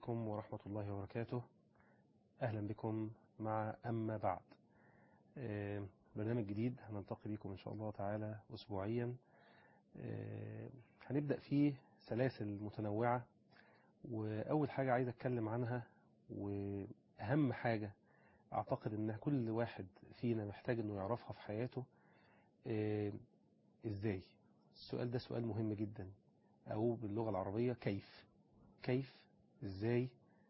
عليكم ورحمة الله وبركاته أهلا بكم مع أما بعد آه، برنامج جديد هنلتقي بكم إن شاء الله تعالى أسبوعيا آه، هنبدأ فيه سلاسل متنوعة وأول حاجة عايز أتكلم عنها وأهم حاجة أعتقد إن كل واحد فينا محتاج إنه يعرفها في حياته آه، إزاي السؤال ده سؤال مهم جدا أو باللغة العربية كيف كيف إزاي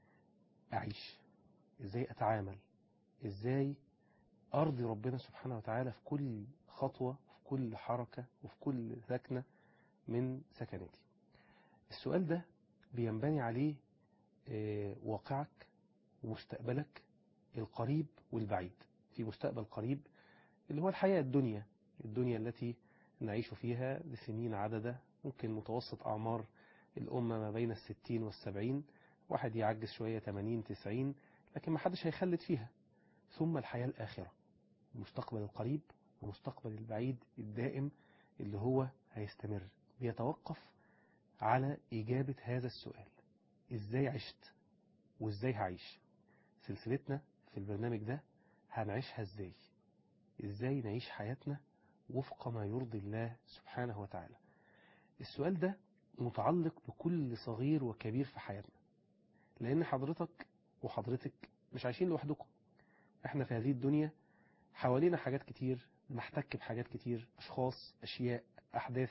أعيش إزاي أتعامل إزاي أرضي ربنا سبحانه وتعالى في كل خطوة في كل حركة وفي كل سكنة من سكناتي السؤال ده بينبني عليه آه، واقعك ومستقبلك القريب والبعيد في مستقبل قريب اللي هو الحياة الدنيا الدنيا التي نعيش فيها لسنين عددة ممكن متوسط أعمار الأمة ما بين الستين والسبعين واحد يعجز شوية 80 90 لكن ما حدش هيخلد فيها ثم الحياة الآخرة المستقبل القريب والمستقبل البعيد الدائم اللي هو هيستمر بيتوقف على إجابة هذا السؤال إزاي عشت وإزاي هعيش سلسلتنا في البرنامج ده هنعيشها إزاي إزاي نعيش حياتنا وفق ما يرضي الله سبحانه وتعالى السؤال ده متعلق بكل صغير وكبير في حياتنا لأن حضرتك وحضرتك مش عايشين لوحدكم احنا في هذه الدنيا حوالينا حاجات كتير نحتك بحاجات كتير أشخاص أشياء أحداث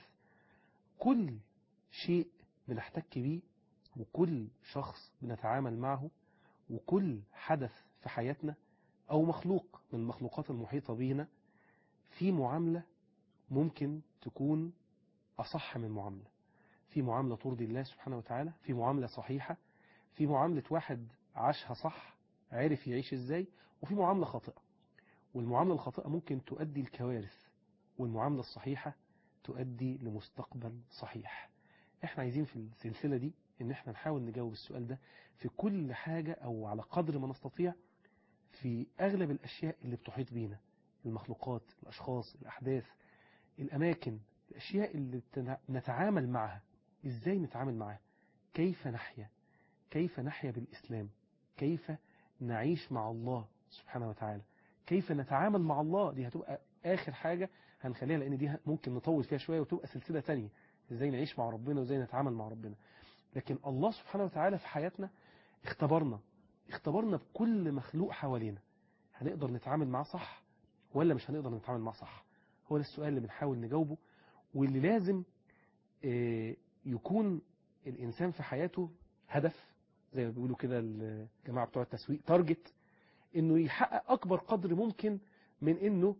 كل شيء بنحتك بيه وكل شخص بنتعامل معه وكل حدث في حياتنا أو مخلوق من المخلوقات المحيطة بينا في معاملة ممكن تكون أصح من معاملة في معاملة ترضي الله سبحانه وتعالى في معاملة صحيحة في معاملة واحد عاشها صح عرف يعيش ازاي وفي معاملة خاطئة والمعاملة الخاطئة ممكن تؤدي الكوارث والمعاملة الصحيحة تؤدي لمستقبل صحيح احنا عايزين في السلسلة دي ان احنا نحاول نجاوب السؤال ده في كل حاجة او على قدر ما نستطيع في اغلب الاشياء اللي بتحيط بينا المخلوقات الاشخاص الاحداث الاماكن الاشياء اللي نتعامل معها ازاي نتعامل معها كيف نحيا كيف نحيا بالإسلام كيف نعيش مع الله سبحانه وتعالى كيف نتعامل مع الله دي هتبقى آخر حاجة هنخليها لأن دي ممكن نطول فيها شوية وتبقى سلسلة تانية ازاي نعيش مع ربنا وازاي نتعامل مع ربنا لكن الله سبحانه وتعالى في حياتنا اختبرنا اختبرنا بكل مخلوق حوالينا هنقدر نتعامل معاه صح ولا مش هنقدر نتعامل معاه صح هو ده السؤال اللي بنحاول نجاوبه واللي لازم يكون الإنسان في حياته هدف زي ما بيقولوا كده الجماعة بتوع التسويق تارجت انه يحقق اكبر قدر ممكن من انه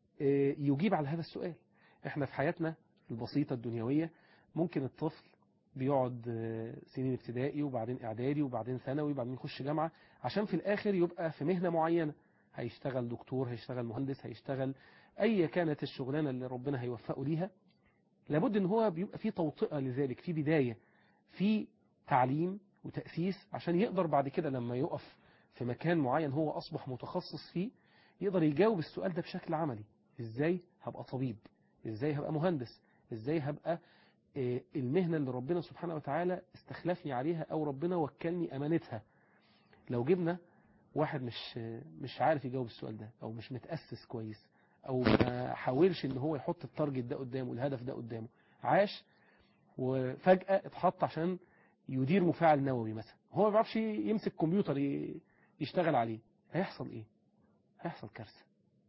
يجيب على هذا السؤال احنا في حياتنا البسيطة الدنيوية ممكن الطفل بيقعد سنين ابتدائي وبعدين اعدادي وبعدين ثانوي وبعدين يخش جامعة عشان في الاخر يبقى في مهنة معينة هيشتغل دكتور هيشتغل مهندس هيشتغل اي كانت الشغلانة اللي ربنا هيوفقه ليها لابد ان هو بيبقى في توطئة لذلك في بداية في تعليم وتأسيس عشان يقدر بعد كده لما يقف في مكان معين هو أصبح متخصص فيه يقدر يجاوب السؤال ده بشكل عملي إزاي هبقى طبيب إزاي هبقى مهندس إزاي هبقى المهنة اللي ربنا سبحانه وتعالى استخلفني عليها أو ربنا وكلني أمانتها لو جبنا واحد مش مش عارف يجاوب السؤال ده أو مش متأسس كويس أو ما حاولش إن هو يحط التارجت ده قدامه الهدف ده قدامه عاش وفجأة اتحط عشان يدير مفاعل نووي مثلا هو ما بيعرفش يمسك كمبيوتر يشتغل عليه هيحصل ايه هيحصل كارثه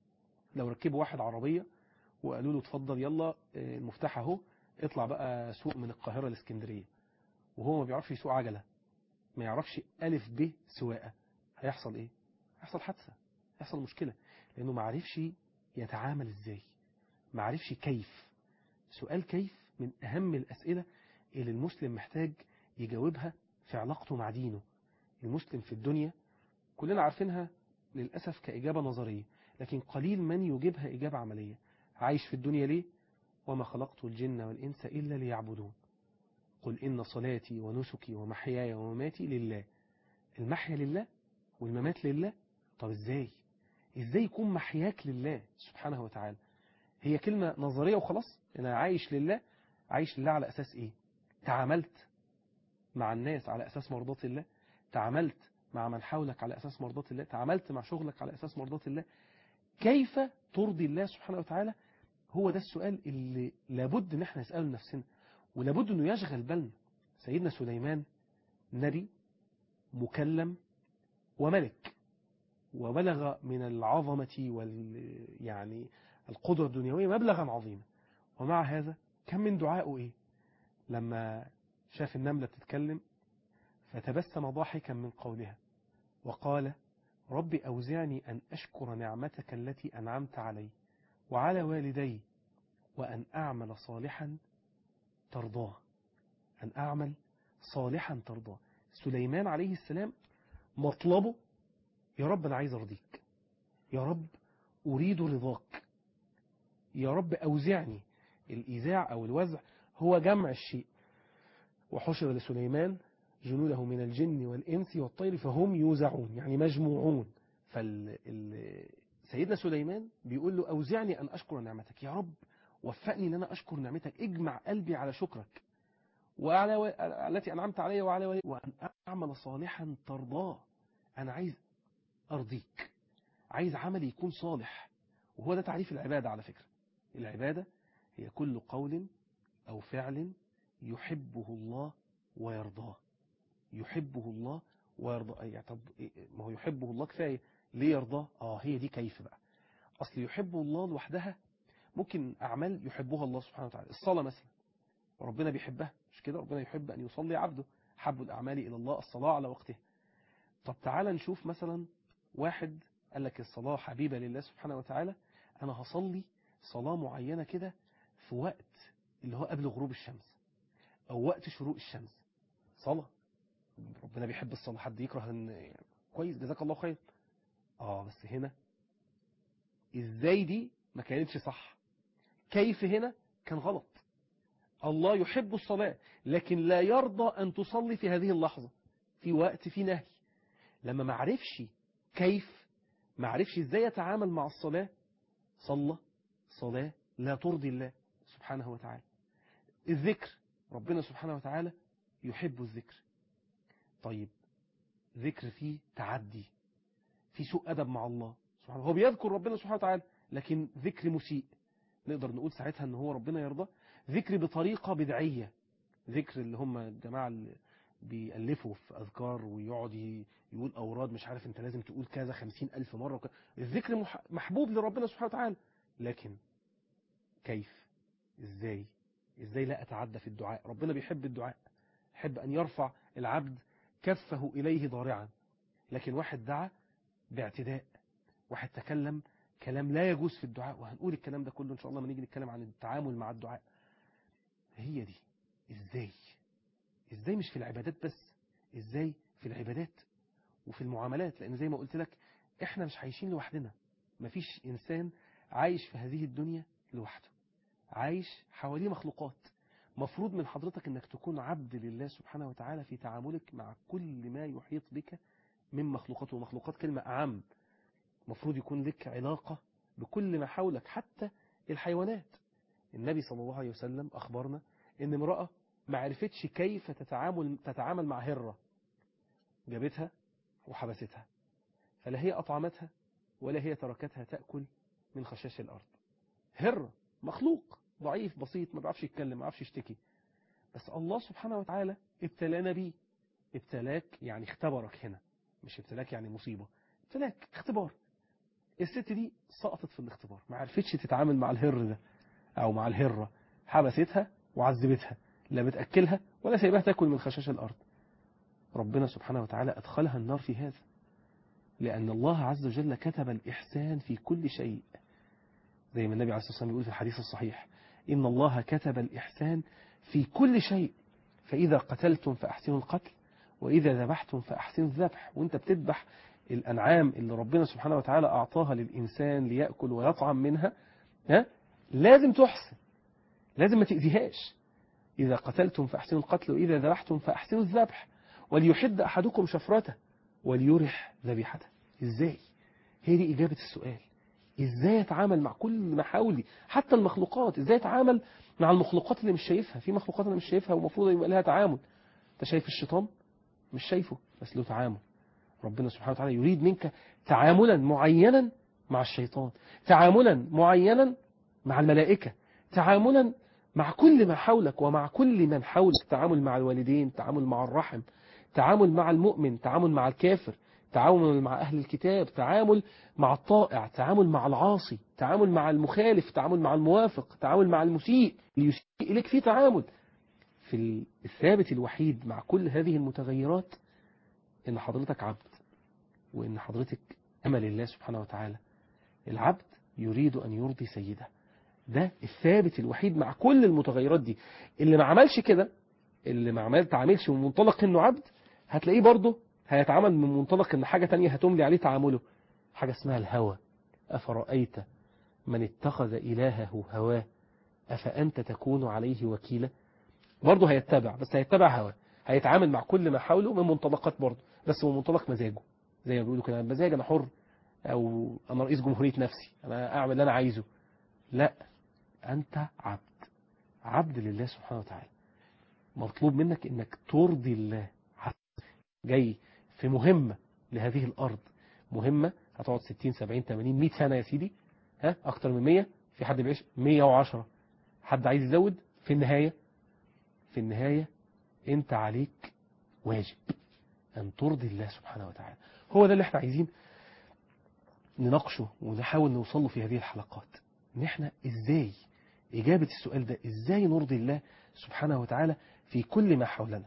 لو ركبوا واحد عربية وقالوا له اتفضل يلا المفتاح اهو اطلع بقى سوق من القاهرة لاسكندرية وهو ما بيعرفش يسوق عجلة ما يعرفش ألف ب سواقة هيحصل ايه هيحصل حادثة هيحصل مشكلة لأنه ما عرفش يتعامل ازاي ما عرفش كيف سؤال كيف من أهم الأسئلة اللي المسلم محتاج يجاوبها في علاقته مع دينه المسلم في الدنيا كلنا عارفينها للأسف كإجابة نظرية لكن قليل من يجيبها إجابة عملية عايش في الدنيا ليه وما خلقت الجن والإنس إلا ليعبدون قل إن صلاتي ونسكي ومحياي ومماتي لله المحيا لله والممات لله طب إزاي إزاي يكون محياك لله سبحانه وتعالى هي كلمة نظرية وخلاص أنا عايش لله عايش لله على أساس إيه تعاملت مع الناس على أساس مرضات الله تعاملت مع من حولك على أساس مرضاة الله تعاملت مع شغلك على أساس مرضاة الله كيف ترضي الله سبحانه وتعالى هو ده السؤال اللي لابد ان احنا نسأله لنفسنا ولابد انه يشغل بالنا سيدنا سليمان نبي مكلم وملك وبلغ من العظمة وال يعني القدرة الدنيوية مبلغا عظيما ومع هذا كم من دعائه ايه لما شاف النملة بتتكلم فتبسم ضاحكا من قولها وقال رب أوزعني أن أشكر نعمتك التي أنعمت علي وعلى والدي وأن أعمل صالحا ترضاه أن أعمل صالحا ترضاه سليمان عليه السلام مطلبه يا رب أنا عايز أرضيك يا رب أريد رضاك يا رب أوزعني الإيزاع أو الوزع هو جمع الشيء وحشر لسليمان جنوده من الجن والإنس والطير فهم يوزعون يعني مجموعون فسيدنا سليمان بيقول له أوزعني أن أشكر نعمتك يا رب وفقني أن أنا أشكر نعمتك اجمع قلبي على شكرك وعلى و... التي أنعمت علي وعلى والدي وأن أعمل صالحا ترضاه أنا عايز أرضيك عايز عملي يكون صالح وهو ده تعريف العبادة على فكرة العبادة هي كل قول أو فعل يحبه الله ويرضاه يحبه الله ويرضاه يعني طب ما هو يحبه الله كفاية ليه يرضاه آه هي دي كيف بقى أصل يحبه الله لوحدها ممكن أعمال يحبها الله سبحانه وتعالى الصلاة مثلا ربنا بيحبها مش كده ربنا يحب أن يصلي عبده حب الأعمال إلى الله الصلاة على وقتها طب تعالى نشوف مثلا واحد قال لك الصلاة حبيبة لله سبحانه وتعالى أنا هصلي صلاة معينة كده في وقت اللي هو قبل غروب الشمس أو وقت شروق الشمس صلاة ربنا بيحب الصلاة حد يكره ان يعني كويس جزاك الله خير اه بس هنا ازاي دي ما كانتش صح كيف هنا كان غلط الله يحب الصلاة لكن لا يرضى أن تصلي في هذه اللحظة في وقت في نهي لما ما عرفش كيف ما عرفش ازاي يتعامل مع الصلاة صلى صلاة لا ترضي الله سبحانه وتعالى الذكر ربنا سبحانه وتعالى يحب الذكر طيب ذكر فيه تعدي في سوء أدب مع الله سبحانه هو بيذكر ربنا سبحانه وتعالى لكن ذكر مسيء نقدر نقول ساعتها ان هو ربنا يرضى ذكر بطريقة بدعية ذكر اللي هم الجماعة اللي بيألفوا في أذكار ويقعد يقول أوراد مش عارف انت لازم تقول كذا خمسين ألف مرة وكذا. الذكر محبوب لربنا سبحانه وتعالى لكن كيف ازاي ازاي لا أتعدى في الدعاء ربنا بيحب الدعاء يحب أن يرفع العبد كفه إليه ضارعا لكن واحد دعا باعتداء واحد تكلم كلام لا يجوز في الدعاء وهنقول الكلام ده كله إن شاء الله ما نيجي نتكلم عن التعامل مع الدعاء هي دي إزاي إزاي مش في العبادات بس إزاي في العبادات وفي المعاملات لأن زي ما قلت لك إحنا مش عايشين لوحدنا مفيش إنسان عايش في هذه الدنيا لوحده عايش حواليه مخلوقات مفروض من حضرتك انك تكون عبد لله سبحانه وتعالى في تعاملك مع كل ما يحيط بك من مخلوقات ومخلوقات كلمة أعم مفروض يكون لك علاقة بكل ما حولك حتى الحيوانات النبي صلى الله عليه وسلم أخبرنا ان امرأة ما عرفتش كيف تتعامل, تتعامل مع هرة جابتها وحبستها فلا هي أطعمتها ولا هي تركتها تأكل من خشاش الأرض هرة مخلوق ضعيف بسيط ما بيعرفش يتكلم ما بيعرفش يشتكي بس الله سبحانه وتعالى ابتلانا بيه ابتلاك يعني اختبرك هنا مش ابتلاك يعني مصيبة ابتلاك اختبار الست دي سقطت في الاختبار ما عرفتش تتعامل مع الهر ده او مع الهرة حبستها وعذبتها لا بتأكلها ولا سيبها تاكل من خشاش الأرض ربنا سبحانه وتعالى أدخلها النار في هذا لأن الله عز وجل كتب الإحسان في كل شيء زي ما النبي عليه الصلاة والسلام يقول في الحديث الصحيح إن الله كتب الإحسان في كل شيء فإذا قتلتم فأحسنوا القتل وإذا ذبحتم فأحسنوا الذبح وانت بتذبح الأنعام اللي ربنا سبحانه وتعالى أعطاها للإنسان ليأكل ويطعم منها ها؟ لازم تحسن لازم ما تأذيهاش إذا قتلتم فأحسنوا القتل وإذا ذبحتم فأحسنوا الذبح وليحد أحدكم شفرته وليرح ذبيحته إزاي هي دي إجابة السؤال إزاي أتعامل مع كل ما حولي حتى المخلوقات إزاي أتعامل مع المخلوقات اللي مش شايفها في مخلوقات أنا مش شايفها ومفروض يبقى لها تعامل أنت شايف الشيطان مش شايفه بس له تعامل ربنا سبحانه وتعالى يريد منك تعاملا معينا مع الشيطان تعاملا معينا مع الملائكة تعاملا مع كل ما حولك ومع كل من حولك تعامل مع الوالدين تعامل مع الرحم تعامل مع المؤمن تعامل مع الكافر تعامل مع أهل الكتاب تعامل مع الطائع تعامل مع العاصي تعامل مع المخالف تعامل مع الموافق تعامل مع المسيء اللي يسيء إليك في تعامل في الثابت الوحيد مع كل هذه المتغيرات إن حضرتك عبد وإن حضرتك أمل الله سبحانه وتعالى العبد يريد أن يرضي سيده ده الثابت الوحيد مع كل المتغيرات دي اللي ما عملش كده اللي ما عمل تعاملش من منطلق انه عبد هتلاقيه برضه هيتعامل من منطلق ان حاجة تانية هتملي عليه تعامله حاجة اسمها الهوى أفرأيت من اتخذ إلهه هواه أفأنت تكون عليه وكيلا برضه هيتبع بس هيتبع هواه هيتعامل مع كل ما حوله من منطلقات برضه بس من منطلق مزاجه زي ما بيقولوا كده مزاج أنا حر أو أنا رئيس جمهورية نفسي أنا أعمل اللي أنا عايزه لا أنت عبد عبد لله سبحانه وتعالى مطلوب منك أنك ترضي الله جاي في مهمة لهذه الأرض مهمة هتقعد 60 70 80 100 سنة يا سيدي ها أكتر من 100 في حد بيعيش 110 حد عايز يزود في النهاية في النهاية أنت عليك واجب أن ترضي الله سبحانه وتعالى هو ده اللي احنا عايزين نناقشه ونحاول نوصله في هذه الحلقات ان احنا ازاي اجابة السؤال ده ازاي نرضي الله سبحانه وتعالى في كل ما حولنا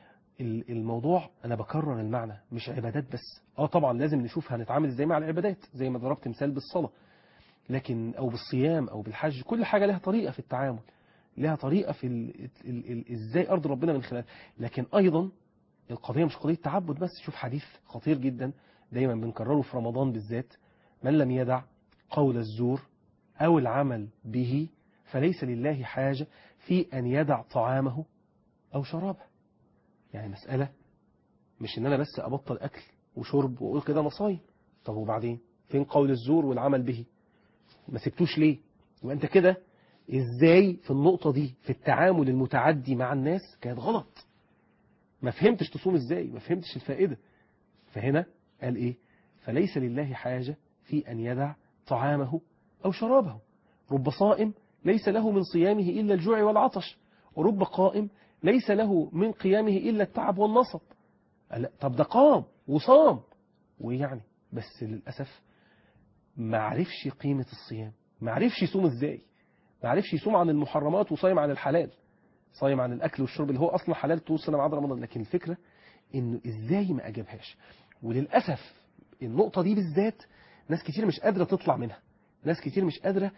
الموضوع انا بكرر المعنى مش عبادات بس اه طبعا لازم نشوف هنتعامل ازاي مع العبادات زي ما ضربت مثال بالصلاة لكن او بالصيام او بالحج كل حاجة لها طريقة في التعامل لها طريقة في ال ال ال ازاي ارضي ربنا من خلال لكن ايضا القضية مش قضية تعبد بس شوف حديث خطير جدا دايما بنكرره في رمضان بالذات من لم يدع قول الزور أو العمل به فليس لله حاجة في أن يدع طعامه أو شرابه يعني مسألة مش إن أنا بس أبطل أكل وشرب وأقول كده أنا صايم طب وبعدين فين قول الزور والعمل به ما سبتوش ليه يبقى أنت كده إزاي في النقطة دي في التعامل المتعدي مع الناس كانت غلط ما فهمتش تصوم إزاي ما فهمتش الفائدة فهنا قال إيه فليس لله حاجة في أن يدع طعامه أو شرابه رب صائم ليس له من صيامه إلا الجوع والعطش ورب قائم ليس له من قيامه إلا التعب والنصب طب ده قام وصام ويعني بس للأسف ما عرفش قيمة الصيام ما عرفش يصوم إزاي ما عرفش يصوم عن المحرمات وصايم عن الحلال صايم عن الأكل والشرب اللي هو أصلا حلال طول السنة بعد رمضان لكن الفكرة إنه إزاي ما أجابهاش وللأسف النقطة دي بالذات ناس كتير مش قادرة تطلع منها ناس كتير مش قادرة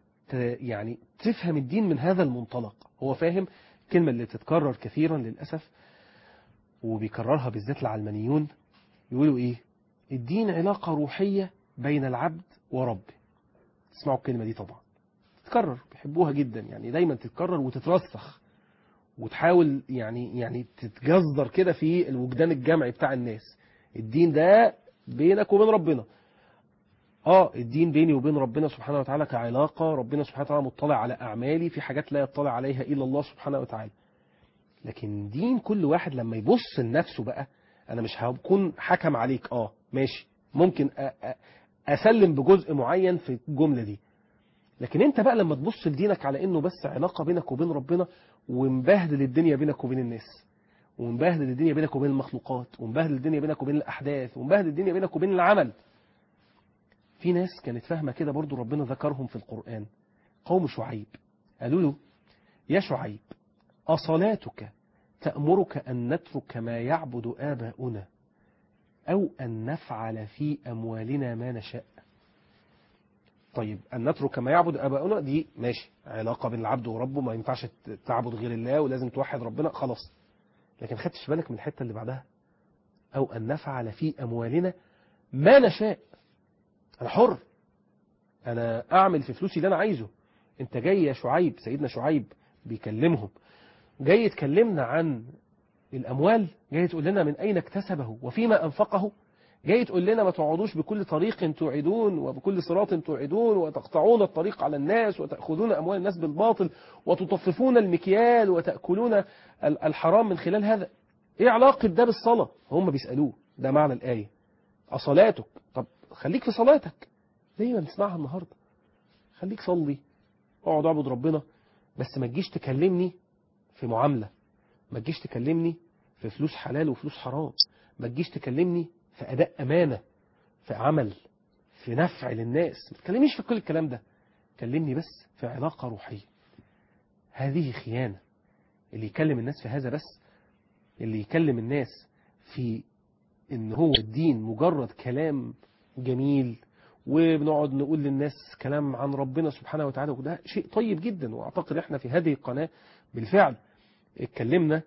يعني تفهم الدين من هذا المنطلق هو فاهم الكلمة اللي تتكرر كثيرا للأسف وبيكررها بالذات العلمانيون يقولوا إيه الدين علاقة روحية بين العبد وربه تسمعوا الكلمة دي طبعا تتكرر بيحبوها جدا يعني دايما تتكرر وتترسخ وتحاول يعني يعني تتجذر كده في الوجدان الجمعي بتاع الناس الدين ده بينك وبين ربنا اه الدين بيني وبين ربنا سبحانه وتعالى كعلاقة ربنا سبحانه وتعالى مطلع على أعمالي في حاجات لا يطلع عليها إلا الله سبحانه وتعالى لكن دين كل واحد لما يبص لنفسه بقى أنا مش هكون حكم عليك اه ماشي ممكن أسلم بجزء معين في الجملة دي لكن انت بقى لما تبص لدينك على انه بس علاقة بينك وبين ربنا ومبهدل الدنيا بينك وبين الناس ومبهدل الدنيا بينك وبين المخلوقات ومبهدل الدنيا بينك وبين الأحداث ومبهدل الدنيا بينك وبين العمل في ناس كانت فاهمة كده برضو ربنا ذكرهم في القرآن قوم شعيب قالوا له يا شعيب أصلاتك تأمرك أن نترك ما يعبد آباؤنا أو أن نفعل في أموالنا ما نشاء طيب أن نترك ما يعبد آباؤنا دي ماشي علاقة بين العبد وربه ما ينفعش تعبد غير الله ولازم توحد ربنا خلاص لكن خدتش بالك من الحتة اللي بعدها أو أن نفعل في أموالنا ما نشاء أنا حر أنا أعمل في فلوسي اللي أنا عايزه أنت جاي يا شعيب سيدنا شعيب بيكلمهم جاي تكلمنا عن الأموال جاي تقول لنا من أين اكتسبه وفيما أنفقه جاي تقول لنا ما تقعدوش بكل طريق توعدون وبكل صراط توعدون وتقطعون الطريق على الناس وتأخذون أموال الناس بالباطل وتطففون المكيال وتأكلون الحرام من خلال هذا ايه علاقة ده بالصلاة هم بيسألوه ده معنى الآية أصلاتك طب خليك في صلاتك زي ما بنسمعها النهاردة خليك صلي اقعد اعبد ربنا بس ما تجيش تكلمني في معاملة ما تجيش تكلمني في فلوس حلال وفلوس حرام ما تجيش تكلمني في أداء أمانة في عمل في نفع للناس ما تكلمنيش في كل الكلام ده كلمني بس في علاقة روحية هذه خيانة اللي يكلم الناس في هذا بس اللي يكلم الناس في ان هو الدين مجرد كلام جميل وبنقعد نقول للناس كلام عن ربنا سبحانه وتعالى وده شيء طيب جدا واعتقد احنا في هذه القناة بالفعل اتكلمنا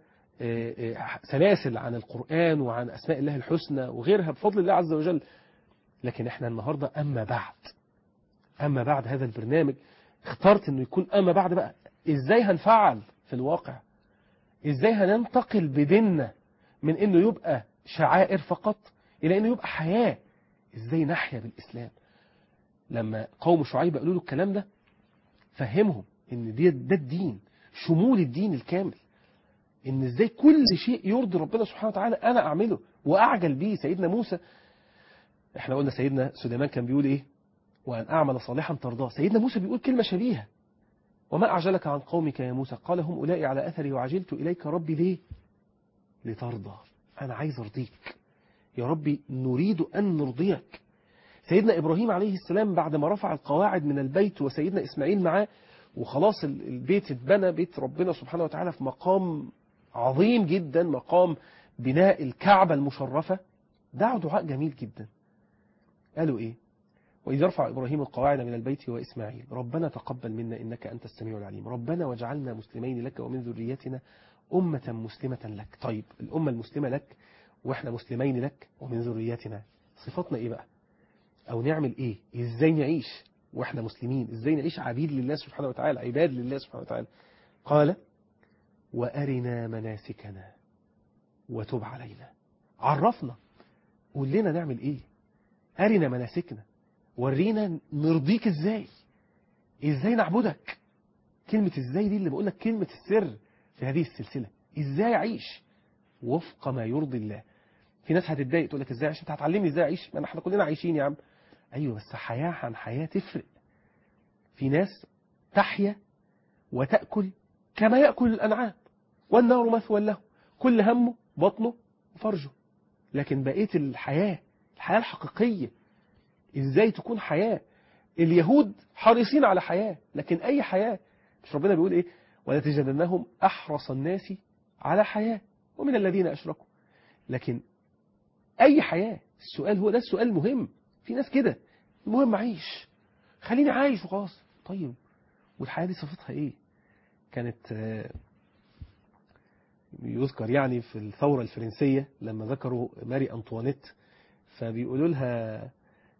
سلاسل عن القرآن وعن أسماء الله الحسنى وغيرها بفضل الله عز وجل لكن احنا النهاردة أما بعد أما بعد هذا البرنامج اخترت انه يكون أما بعد بقى ازاي هنفعل في الواقع ازاي هننتقل بديننا من انه يبقى شعائر فقط الى انه يبقى حياة ازاي نحيا بالاسلام لما قوم شعيب قالوا له الكلام ده فهمهم ان دي ده الدين شمول الدين الكامل ان ازاي كل شيء يرضي ربنا سبحانه وتعالى انا اعمله واعجل به سيدنا موسى احنا قلنا سيدنا سليمان كان بيقول ايه وان اعمل صالحا ترضاه سيدنا موسى بيقول كلمة شبيهة وما أعجلك عن قومك يا موسى قال هم أولئي على أثري وعجلت إليك ربي ليه لترضى أنا عايز أرضيك يا ربي نريد أن نرضيك سيدنا إبراهيم عليه السلام بعد ما رفع القواعد من البيت وسيدنا إسماعيل معاه وخلاص البيت اتبنى بيت ربنا سبحانه وتعالى في مقام عظيم جدا مقام بناء الكعبة المشرفة دعوا دعاء جميل جدا قالوا إيه وإذ يرفع إبراهيم القواعد من البيت وإسماعيل ربنا تقبل منا إنك أنت السميع العليم ربنا واجعلنا مسلمين لك ومن ذريتنا أمة مسلمة لك طيب الأمة المسلمة لك وإحنا مسلمين لك ومن ذريتنا صفاتنا إيه بقى أو نعمل إيه إزاي نعيش وإحنا مسلمين إزاي نعيش عبيد لله سبحانه وتعالى عباد لله سبحانه وتعالى قال وأرنا مناسكنا وتب علينا عرفنا قول لنا نعمل إيه أرنا مناسكنا ورينا نرضيك ازاي ازاي نعبدك كلمة ازاي دي اللي بقول لك كلمة السر في هذه السلسلة ازاي اعيش وفق ما يرضي الله في ناس هتتضايق تقول لك ازاي اعيش انت هتعلمني ازاي اعيش ما احنا كلنا عايشين يا عم ايوه بس حياة عن حياة تفرق في ناس تحيا وتأكل كما يأكل الأنعام والنار مثوى له كل همه بطنه وفرجه لكن بقية الحياة الحياة الحقيقية ازاي تكون حياة اليهود حريصين على حياة لكن اي حياة مش ربنا بيقول ايه ولا تجدنهم احرص الناس على حياة ومن الذين اشركوا لكن اي حياة السؤال هو ده السؤال المهم في ناس كده المهم عيش خليني عايش وخلاص طيب والحياة دي صفتها ايه كانت يذكر يعني في الثورة الفرنسية لما ذكروا ماري أنطوانيت فبيقولوا لها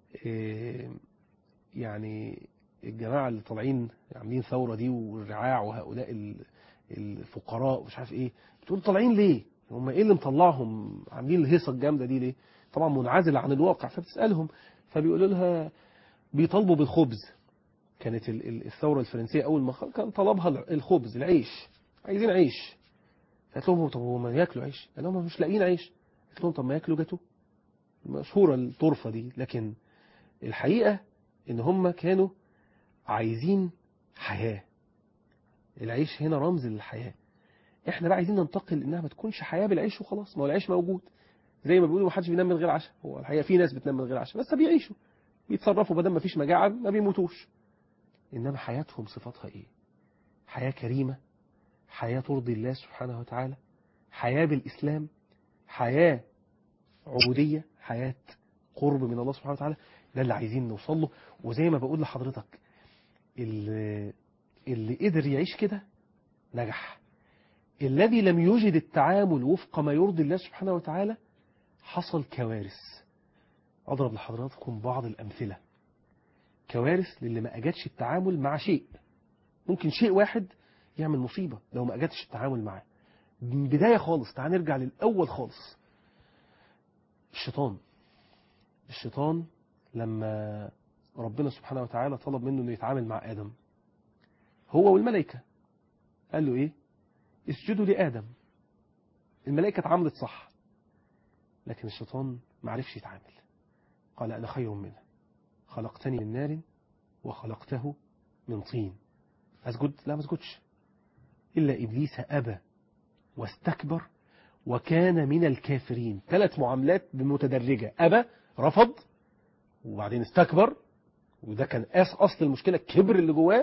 يعني الجماعة اللي طالعين عاملين ثورة دي والرعاع وهؤلاء الفقراء ومش عارف ايه بتقول طالعين ليه هم ايه اللي مطلعهم عاملين الهيصة الجامدة دي ليه طبعا منعزلة عن الواقع فبتسألهم فبيقولوا لها بيطالبوا بالخبز كانت الثورة الفرنسية أول ما كان طلبها الخبز العيش عايزين عيش قالت لهم طب هم ياكلوا عيش قال لهم مش لاقيين عيش قالت لهم طب ما ياكلوا جاتو مشهورة الطرفة دي لكن الحقيقة ان هم كانوا عايزين حياة العيش هنا رمز للحياة احنا بقى عايزين ننتقل انها ما تكونش حياة بالعيش وخلاص ما هو العيش موجود زي ما بيقولوا ما حدش بينام من غير عشاء هو الحقيقة في ناس بتنام من غير عشاء بس بيعيشوا بيتصرفوا بدل ما فيش مجاعة ما بيموتوش انما حياتهم صفاتها ايه حياة كريمة حياة ترضي الله سبحانه وتعالى حياة بالإسلام حياة عبودية حياة قرب من الله سبحانه وتعالى ده اللي عايزين نوصل له وزي ما بقول لحضرتك اللي, اللي قدر يعيش كده نجح الذي لم يجد التعامل وفق ما يرضي الله سبحانه وتعالى حصل كوارث أضرب لحضراتكم بعض الأمثلة كوارث للي ما أجدش التعامل مع شيء ممكن شيء واحد يعمل مصيبة لو ما أجدش التعامل معاه من بداية خالص تعال نرجع للأول خالص الشيطان الشيطان لما ربنا سبحانه وتعالى طلب منه انه يتعامل مع آدم هو والملائكة قال له ايه اسجدوا لآدم الملائكة اتعاملت صح لكن الشيطان ما عرفش يتعامل قال أنا خير منه خلقتني من نار وخلقته من طين أسجد لا ما اسجدش إلا إبليس أبى واستكبر وكان من الكافرين ثلاث معاملات بمتدرجة أبى رفض وبعدين استكبر وده كان أس أصل المشكلة الكبر اللي جواه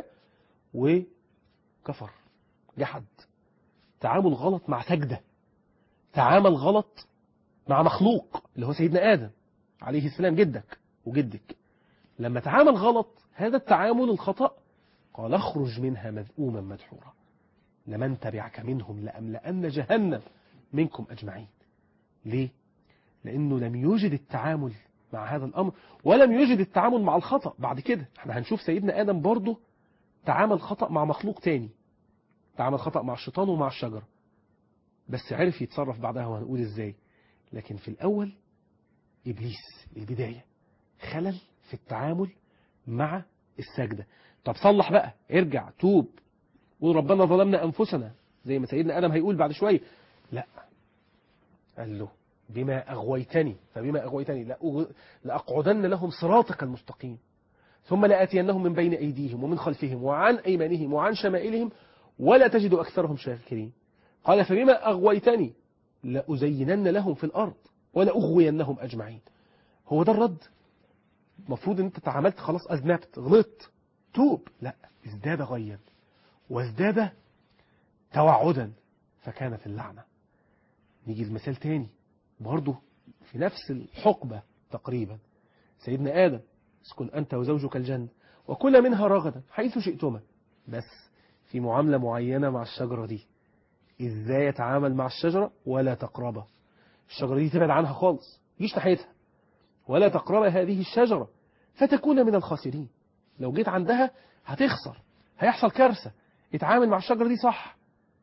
وكفر جحد تعامل غلط مع سجدة تعامل غلط مع مخلوق اللي هو سيدنا آدم عليه السلام جدك وجدك لما تعامل غلط هذا التعامل الخطأ قال اخرج منها مذءوما مدحورا لمن تبعك منهم لأملأن جهنم منكم أجمعين ليه؟ لأنه لم يوجد التعامل مع هذا الأمر ولم يوجد التعامل مع الخطأ بعد كده احنا هنشوف سيدنا آدم برضه تعامل خطأ مع مخلوق تاني تعامل خطأ مع الشيطان ومع الشجرة بس عرف يتصرف بعدها وهنقول ازاي لكن في الأول إبليس البداية خلل في التعامل مع السجدة طب صلح بقى ارجع توب قول ربنا ظلمنا أنفسنا زي ما سيدنا آدم هيقول بعد شوية لا قال له بما أغويتني فبما أغويتني لأغ- لأقعدن لهم صراطك المستقيم ثم لآتينهم من بين أيديهم ومن خلفهم وعن أيمانهم وعن شمائلهم ولا تجد أكثرهم شاكرين قال فبما أغويتني لأزينن لهم في الأرض ولأغوينهم أجمعين هو ده الرد المفروض ان انت تعاملت خلاص أذنبت غلطت توب لا ازداد غيا وازداد توعدا فكانت اللعنة نيجي المثال تاني برضه في نفس الحقبة تقريبا سيدنا آدم اسكن أنت وزوجك الجنة وكل منها رغدا حيث شئتما بس في معاملة معينة مع الشجرة دي ازاي يتعامل مع الشجرة ولا تقربها الشجرة دي تبعد عنها خالص جيش ناحيتها ولا تقرب هذه الشجرة فتكون من الخاسرين لو جيت عندها هتخسر هيحصل كارثة اتعامل مع الشجرة دي صح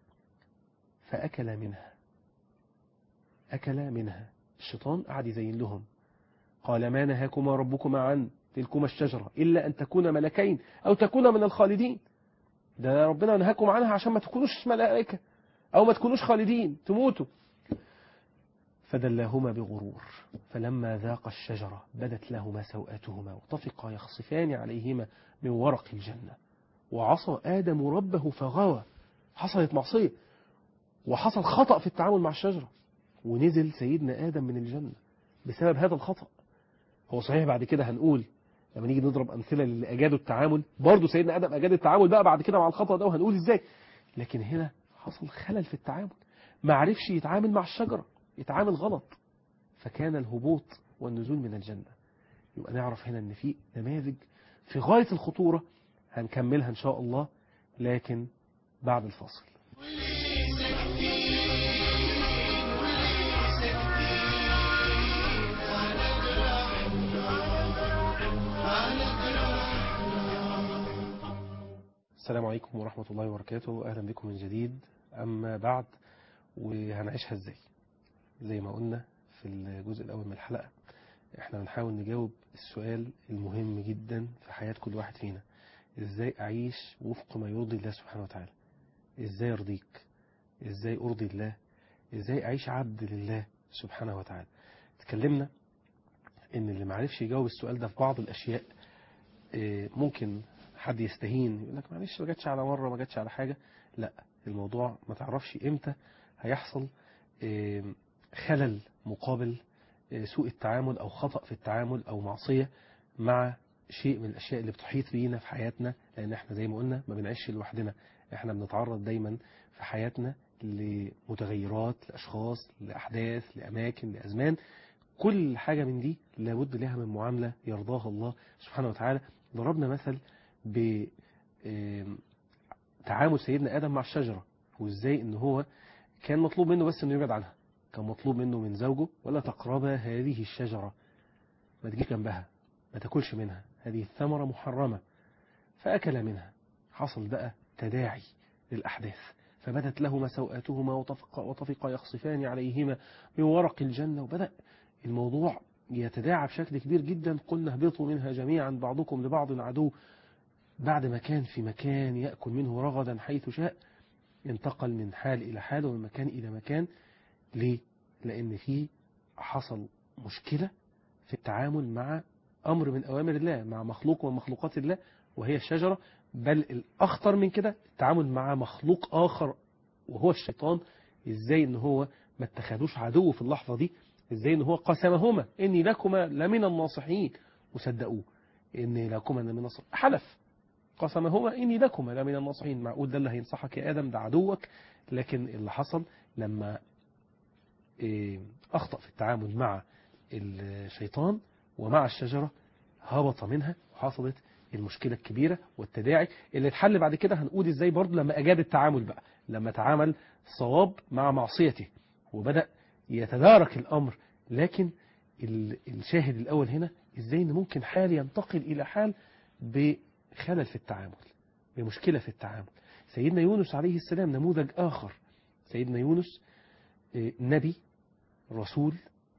فأكل منها أكل منها الشيطان قعد يزين لهم قال ما نهاكما ربكما عن تلكما الشجرة إلا أن تكونا ملكين أو تكونا من الخالدين ده ربنا نهاكم عنها عشان ما تكونوش ملائكة أو ما تكونوش خالدين تموتوا فدلاهما بغرور فلما ذاق الشجرة بدت لهما سوءاتهما وطفقا يخصفان عليهما من ورق الجنة وعصى آدم ربه فغوى حصلت معصية وحصل خطأ في التعامل مع الشجرة ونزل سيدنا آدم من الجنة بسبب هذا الخطأ هو صحيح بعد كده هنقول لما نيجي نضرب أمثلة للي أجادوا التعامل برضه سيدنا آدم أجاد التعامل بقى بعد كده مع الخطأ ده وهنقول إزاي لكن هنا حصل خلل في التعامل ما عرفش يتعامل مع الشجرة يتعامل غلط فكان الهبوط والنزول من الجنة يبقى نعرف هنا ان في نماذج في غاية الخطورة هنكملها ان شاء الله لكن بعد الفاصل السلام عليكم ورحمة الله وبركاته أهلا بكم من جديد أما بعد وهنعيشها ازاي زي ما قلنا في الجزء الأول من الحلقة احنا بنحاول نجاوب السؤال المهم جدا في حياة كل واحد فينا ازاي أعيش وفق ما يرضي الله سبحانه وتعالى ازاي أرضيك ازاي أرضي الله ازاي أعيش عبد لله سبحانه وتعالى تكلمنا ان اللي معرفش يجاوب السؤال ده في بعض الأشياء اه، ممكن حد يستهين يقول لك معلش ما جاتش على مرة ما جاتش على حاجة لا الموضوع ما تعرفش امتى هيحصل اه، خلل مقابل اه، سوء التعامل او خطأ في التعامل او معصية مع شيء من الاشياء اللي بتحيط بينا في حياتنا لان احنا زي ما قلنا ما بنعيش لوحدنا احنا بنتعرض دايما في حياتنا لمتغيرات لاشخاص لاحداث لاماكن لازمان كل حاجة من دي لابد لها من معاملة يرضاها الله سبحانه وتعالى ضربنا مثل ب آم، تعامل سيدنا آدم مع الشجرة وإزاي إن هو كان مطلوب منه بس إنه يبعد عنها كان مطلوب منه من زوجه ولا تقربا هذه الشجرة ما تجيش جنبها ما تاكلش منها هذه الثمرة محرمة فأكل منها حصل بقى تداعي للأحداث فبدت لهما سوءاتهما وطفق, وطفق يخصفان عليهما من ورق الجنة وبدأ الموضوع يتداعى بشكل كبير جدا قلنا اهبطوا منها جميعا بعضكم لبعض عدو بعد ما كان في مكان يأكل منه رغدا حيث شاء انتقل من حال إلى حال ومن مكان إلى مكان ليه؟ لأن في حصل مشكلة في التعامل مع أمر من أوامر الله مع مخلوق من مخلوقات الله وهي الشجرة بل الأخطر من كده التعامل مع مخلوق آخر وهو الشيطان إزاي إن هو ما اتخذوش عدو في اللحظة دي إزاي إن هو قسمهما إني لكما لمن الناصحين وصدقوه إني لكما لمن الناصحين حلف قسمهما إني لكما لمن الناصحين معقول ده اللي هينصحك يا آدم ده عدوك لكن اللي حصل لما أخطأ في التعامل مع الشيطان ومع الشجرة هبط منها وحصلت المشكلة الكبيرة والتداعي اللي اتحل بعد كده هنقول ازاي برضه لما أجاد التعامل بقى لما تعامل صواب مع معصيته وبدأ يتدارك الأمر لكن الشاهد الأول هنا ازاي ان ممكن حال ينتقل إلى حال بخلل في التعامل بمشكلة في التعامل سيدنا يونس عليه السلام نموذج آخر سيدنا يونس نبي رسول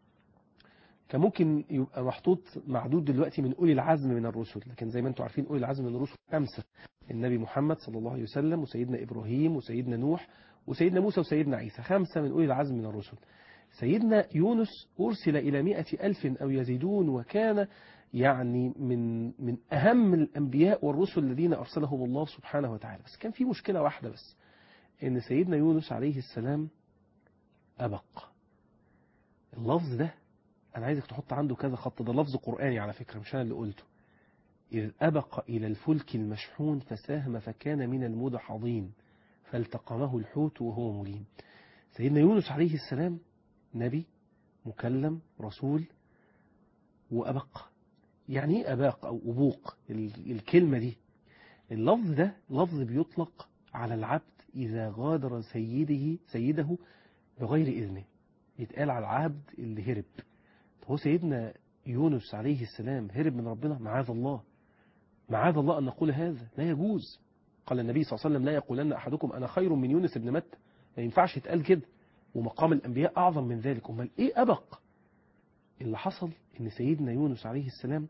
كان ممكن يبقى محطوط معدود دلوقتي من أولي العزم من الرسل لكن زي ما انتم عارفين أولي العزم من الرسل خمسة النبي محمد صلى الله عليه وسلم وسيدنا إبراهيم وسيدنا نوح وسيدنا موسى وسيدنا عيسى خمسة من أولي العزم من الرسل سيدنا يونس أرسل إلى مئة ألف أو يزيدون وكان يعني من من أهم الأنبياء والرسل الذين أرسلهم الله سبحانه وتعالى بس كان في مشكلة واحدة بس إن سيدنا يونس عليه السلام أبق اللفظ ده أنا عايزك تحط عنده كذا خط ده لفظ قرآني على فكرة مش أنا اللي قلته إذ أبق إلى الفلك المشحون فساهم فكان من المدحضين فالتقمه الحوت وهو مليم سيدنا يونس عليه السلام نبي مكلم رسول وأبق يعني ايه أباق أو أبوق الكلمة دي اللفظ ده لفظ بيطلق على العبد إذا غادر سيده سيده بغير إذنه يتقال على العبد اللي هرب هو سيدنا يونس عليه السلام هرب من ربنا معاذ الله معاذ الله أن نقول هذا لا يجوز قال النبي صلى الله عليه وسلم لا يقولن أحدكم أنا خير من يونس بن متى ما ينفعش يتقال كده ومقام الأنبياء أعظم من ذلك أمال إيه أبق اللي حصل إن سيدنا يونس عليه السلام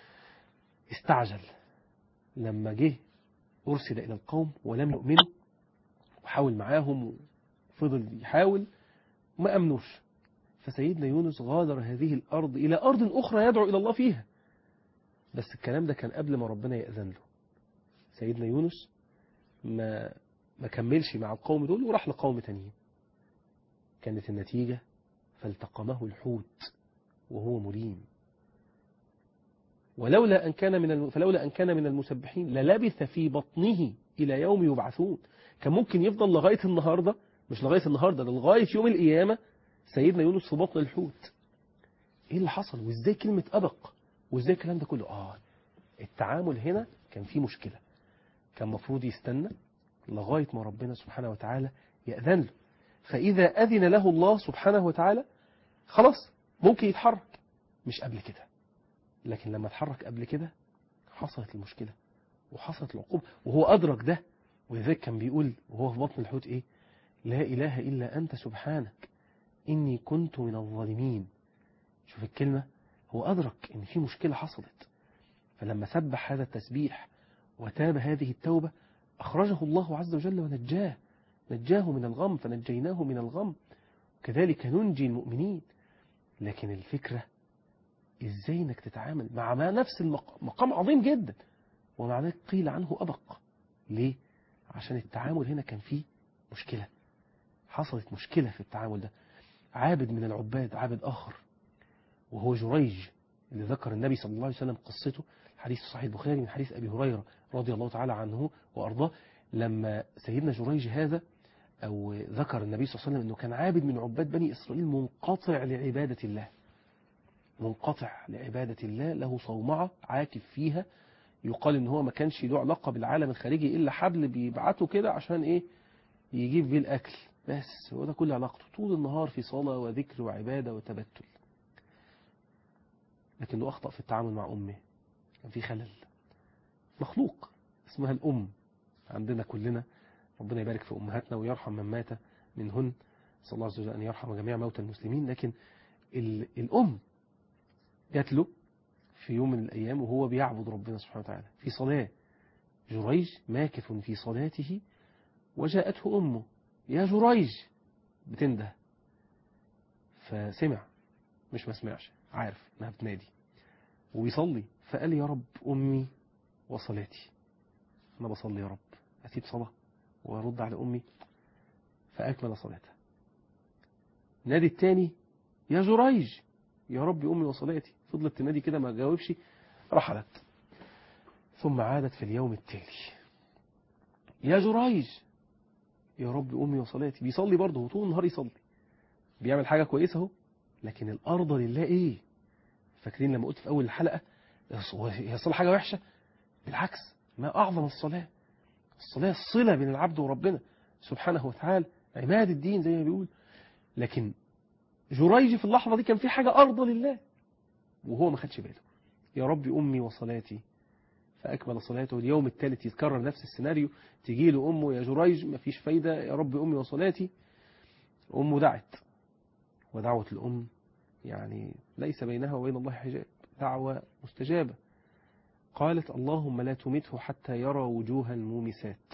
استعجل لما جه أرسل إلى القوم ولم يؤمنوا وحاول معاهم وفضل يحاول وما أمنوش فسيدنا يونس غادر هذه الأرض إلى أرض أخرى يدعو إلى الله فيها بس الكلام ده كان قبل ما ربنا يأذن له سيدنا يونس ما ما كملش مع القوم دول وراح لقوم تانيين كانت النتيجة فالتقمه الحوت وهو مليم ولولا أن كان من الم... فلولا أن كان من المسبحين للبث في بطنه إلى يوم يبعثون كان ممكن يفضل لغاية النهاردة مش لغاية النهاردة لغاية يوم القيامة سيدنا يونس في بطن الحوت ايه اللي حصل وازاي كلمة أبق وازاي الكلام ده كله اه التعامل هنا كان فيه مشكلة كان مفروض يستنى لغاية ما ربنا سبحانه وتعالى يأذن له فإذا أذن له الله سبحانه وتعالى خلاص ممكن يتحرك مش قبل كده لكن لما اتحرك قبل كده حصلت المشكلة وحصلت العقوبة وهو أدرك ده ولذلك كان بيقول وهو في بطن الحوت إيه لا إله إلا أنت سبحانك إني كنت من الظالمين شوف الكلمة هو أدرك إن في مشكلة حصلت فلما سبح هذا التسبيح وتاب هذه التوبة أخرجه الله عز وجل ونجاه نجاه من الغم فنجيناه من الغم كذلك ننجي المؤمنين لكن الفكرة إزاي إنك تتعامل مع ما نفس المقام عظيم جدا ومع ذلك قيل عنه أبق ليه؟ عشان التعامل هنا كان فيه مشكلة حصلت مشكلة في التعامل ده عابد من العباد عابد آخر وهو جريج اللي ذكر النبي صلى الله عليه وسلم قصته حديث صحيح البخاري من حديث أبي هريرة رضي الله تعالى عنه وأرضاه لما سيدنا جريج هذا أو ذكر النبي صلى الله عليه وسلم أنه كان عابد من عباد بني إسرائيل منقطع لعبادة الله منقطع لعبادة الله له صومعة عاكف فيها يقال ان هو ما كانش له علاقة بالعالم الخارجي إلا حبل بيبعته كده عشان إيه يجيب بيه الأكل بس هو ده كل علاقته طول النهار في صلاة وذكر وعبادة وتبتل لكنه أخطأ في التعامل مع أمه كان في خلل مخلوق اسمها الأم عندنا كلنا ربنا يبارك في أمهاتنا ويرحم من مات منهن صلى الله عز وجل أن يرحم جميع موتى المسلمين لكن الأم جات له في يوم من الأيام وهو بيعبد ربنا سبحانه وتعالى في صلاة جريج ماكث في صلاته وجاءته أمه يا جريج بتنده فسمع مش ما سمعش عارف انها بتنادي وبيصلي فقال يا رب امي وصلاتي انا بصلي يا رب اسيب صلاه وارد على امي فاكمل صلاتها نادي التاني يا جريج يا رب امي وصلاتي فضلت تنادي كده ما جاوبش رحلت ثم عادت في اليوم التالي يا جريج يا رب امي وصلاتي بيصلي برضه هو طول النهار يصلي بيعمل حاجه كويسه اهو لكن الارض لله ايه فاكرين لما قلت في اول الحلقه هي الصلاه حاجه وحشه بالعكس ما اعظم الصلاه الصلاه الصله بين العبد وربنا سبحانه وتعالى عماد الدين زي ما بيقول لكن جريج في اللحظه دي كان في حاجه ارضى لله وهو ما خدش باله يا رب امي وصلاتي فأكمل صلاته اليوم الثالث يتكرر نفس السيناريو تجي له أمه يا جريج مفيش فايدة يا رب أمي وصلاتي أمه دعت ودعوة الأم يعني ليس بينها وبين الله حجاب دعوة مستجابة قالت اللهم لا تمته حتى يرى وجوه المومسات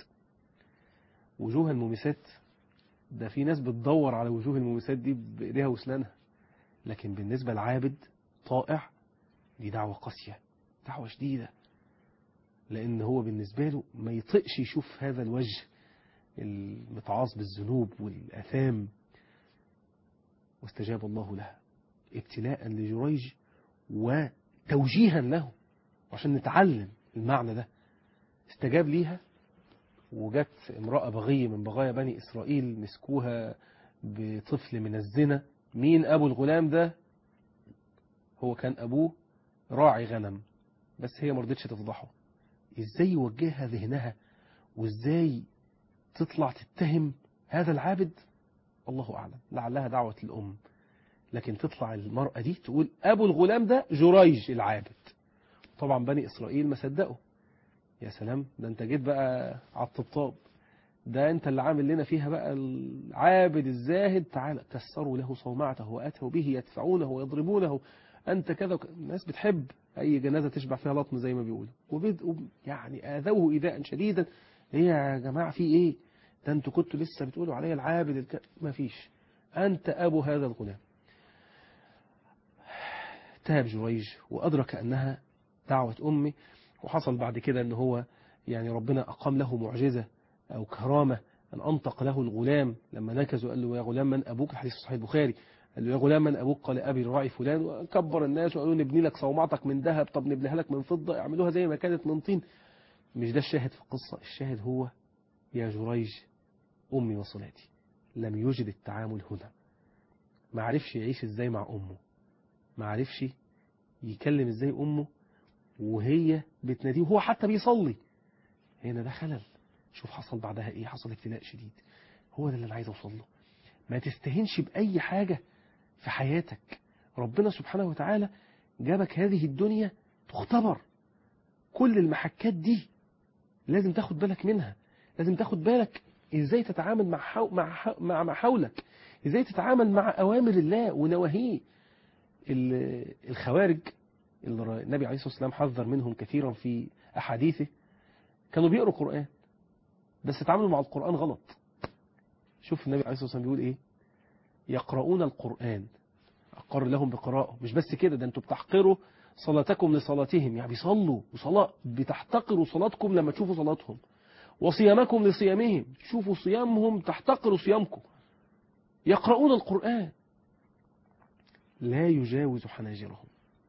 وجوه المومسات ده في ناس بتدور على وجوه المومسات دي بإيديها واسنانها لكن بالنسبة لعابد طائع دي دعوة قاسية دعوة شديدة لأن هو بالنسبة له ما يطقش يشوف هذا الوجه المتعاص بالذنوب والأثام واستجاب الله لها ابتلاء لجريج وتوجيها له وعشان نتعلم المعنى ده استجاب ليها وجت امرأة بغية من بغايا بني إسرائيل مسكوها بطفل من الزنا مين أبو الغلام ده هو كان أبوه راعي غنم بس هي مرضتش تفضحه ازاي يوجهها ذهنها وازاي تطلع تتهم هذا العابد الله أعلم لعلها دعوة الأم لكن تطلع المرأة دي تقول أبو الغلام ده جريج العابد طبعا بني إسرائيل ما صدقوا يا سلام ده انت جيت بقى على الطبطاب ده انت اللي عامل لنا فيها بقى العابد الزاهد تعالى كسروا له صومعته واتوا به يدفعونه ويضربونه انت كذا وك... الناس بتحب اي جنازه تشبع فيها لطم زي ما بيقولوا وبدأوا يعني اذوه ايذاء شديدا ايه يا جماعه في ايه ده انتوا كنتوا لسه بتقولوا عليا العابد الك... ما فيش انت ابو هذا الغلام تاب جريج وادرك انها دعوه امه وحصل بعد كده ان هو يعني ربنا اقام له معجزه او كرامه ان انطق له الغلام لما نكزوا قال له يا غلام من ابوك الحديث صحيح البخاري قال له يا غلام من أبوك قال أبي الراعي فلان وكبر الناس وقالوا نبني لك صومعتك من ذهب طب نبنيها لك من فضة اعملوها زي ما كانت من طين مش ده الشاهد في القصة الشاهد هو يا جريج أمي وصلاتي لم يوجد التعامل هنا ما عرفش يعيش ازاي مع أمه ما عرفش يكلم ازاي أمه وهي بتناديه وهو حتى بيصلي هنا ده خلل شوف حصل بعدها ايه حصل ابتلاء شديد هو ده اللي انا عايز اوصل له ما تستهنش بأي حاجة في حياتك ربنا سبحانه وتعالى جابك هذه الدنيا تختبر كل المحكات دي لازم تاخد بالك منها لازم تاخد بالك ازاي تتعامل مع حو... مع ح... مع ما حولك ازاي تتعامل مع اوامر الله ونواهيه الخوارج اللي النبي عليه الصلاه والسلام حذر منهم كثيرا في احاديثه كانوا بيقروا قران بس تعاملوا مع القران غلط شوف النبي عليه الصلاه والسلام بيقول ايه يقرؤون القرآن أقر لهم بقراءة مش بس كده ده انتوا بتحقروا صلاتكم لصلاتهم يعني بيصلوا وصلاة بتحتقروا صلاتكم لما تشوفوا صلاتهم وصيامكم لصيامهم تشوفوا صيامهم تحتقروا صيامكم يقرؤون القرآن لا يجاوز حناجرهم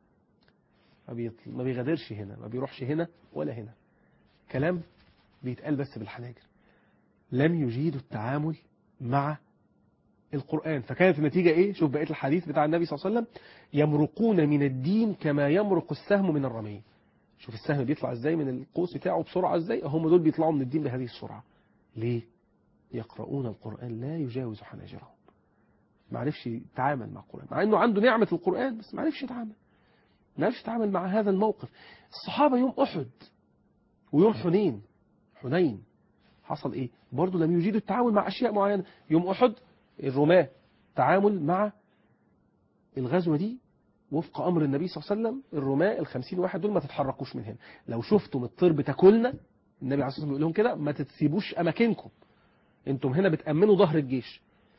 ما بيغادرش هنا ما بيروحش هنا ولا هنا كلام بيتقال بس بالحناجر لم يجيدوا التعامل مع القرآن فكانت النتيجة إيه شوف بقية الحديث بتاع النبي صلى الله عليه وسلم يمرقون من الدين كما يمرق السهم من الرمية شوف السهم بيطلع إزاي من القوس بتاعه بسرعة إزاي هم دول بيطلعوا من الدين بهذه السرعة ليه يقرؤون القرآن لا يجاوز حناجرهم ما عرفش يتعامل مع القرآن مع أنه عنده نعمة القرآن بس ما عرفش يتعامل ما عرفش يتعامل مع هذا الموقف الصحابة يوم أحد ويوم حنين حنين حصل إيه برضه لم يجيدوا التعامل مع أشياء معينة يوم أحد الرماة تعامل مع الغزوة دي وفق أمر النبي صلى الله عليه وسلم الرماة الخمسين واحد دول ما تتحركوش من هنا لو شفتم الطير بتاكلنا النبي عليه الصلاة والسلام بيقول لهم كده ما تسيبوش أماكنكم انتم هنا بتأمنوا ظهر الجيش